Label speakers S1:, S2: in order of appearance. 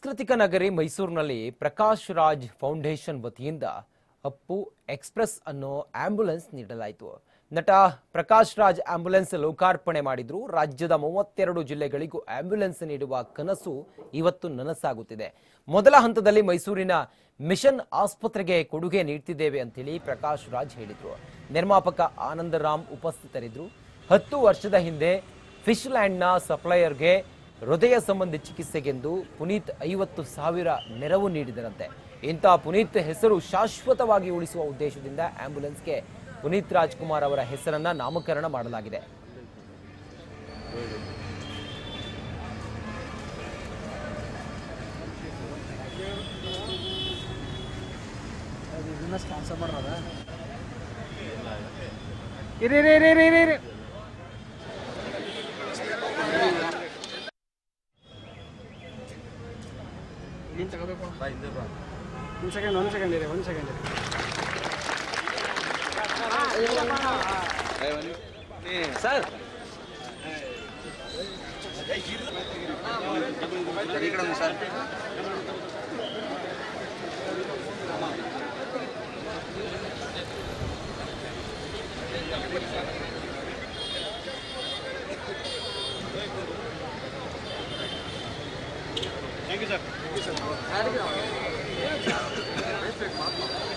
S1: ಸಾಂಸ್ಕೃತಿಕ ನಗರಿ ಮೈಸೂರಿನಲ್ಲಿ ಪ್ರಕಾಶ್ ರಾಜ್ ಫೌಂಡೇಶನ್ ವತಿಯಿಂದ ಅಪ್ಪು ಎಕ್ಸ್ಪ್ರೆಸ್ ಅನ್ನೋ ಆಂಬ್ಯುಲೆನ್ಸ್ ನೀಡಲಾಯಿತು ನಟ ಪ್ರಕಾಶ್ ರಾಜ್ ಆಂಬ್ಯುಲೆನ್ಸ್ ಲೋಕಾರ್ಪಣೆ ಮಾಡಿದ್ರು ರಾಜ್ಯದ ಮೂವತ್ತೆರಡು ಜಿಲ್ಲೆಗಳಿಗೂ ಆಂಬ್ಯುಲೆನ್ಸ್ ನೀಡುವ ಕನಸು ಇವತ್ತು ನನಸಾಗುತ್ತಿದೆ ಮೊದಲ ಹಂತದಲ್ಲಿ ಮೈಸೂರಿನ ಮಿಷನ್ ಆಸ್ಪತ್ರೆಗೆ ಕೊಡುಗೆ ನೀಡ್ತಿದ್ದೇವೆ ಅಂತೇಳಿ ಪ್ರಕಾಶ್ ರಾಜ್ ಹೇಳಿದ್ರು ನಿರ್ಮಾಪಕ ಆನಂದರಾಮ್ ಉಪಸ್ಥಿತರಿದ್ದರು ಹತ್ತು ವರ್ಷದ ಹಿಂದೆ ಫಿಶ್ ಲ್ಯಾಂಡ್ನ ಸಪ್ಲೈಯರ್ಗೆ ಹೃದಯ ಸಂಬಂಧಿ ಚಿಕಿತ್ಸೆಗೆಂದು ಪುನೀತ್ ಐವತ್ತು ಸಾವಿರ ನೆರವು ನೀಡಿದರಂತೆ ಇಂಥ ಪುನೀತ್ ಹೆಸರು ಶಾಶ್ವತವಾಗಿ ಉಳಿಸುವ ಉದ್ದೇಶದಿಂದ ಆಂಬ್ಯುಲೆನ್ಸ್ಗೆ ಪುನೀತ್ ರಾಜ್ಕುಮಾರ್ ಅವರ ಹೆಸರನ್ನ ನಾಮಕರಣ ಮಾಡಲಾಗಿದೆ
S2: ಬಿಸ್ನೆಸ್ ಕ್ಯಾನ್ಸಲ್ ಮಾಡೋದ ಇರಿ ಇರಿ ಇರಿ ಇರಿ ಇರಿ ಇರಿ ನೀನು ತಗೋಬೇಕು ಒಂದು ಸೆಕೆಂಡ್ ಒಂದು ಸೆಕೆಂಡ್ ಇರಿ ಒಂದು ಸೆಕೆಂಡ್ ಇರಿ
S3: sir sir
S2: thank you sir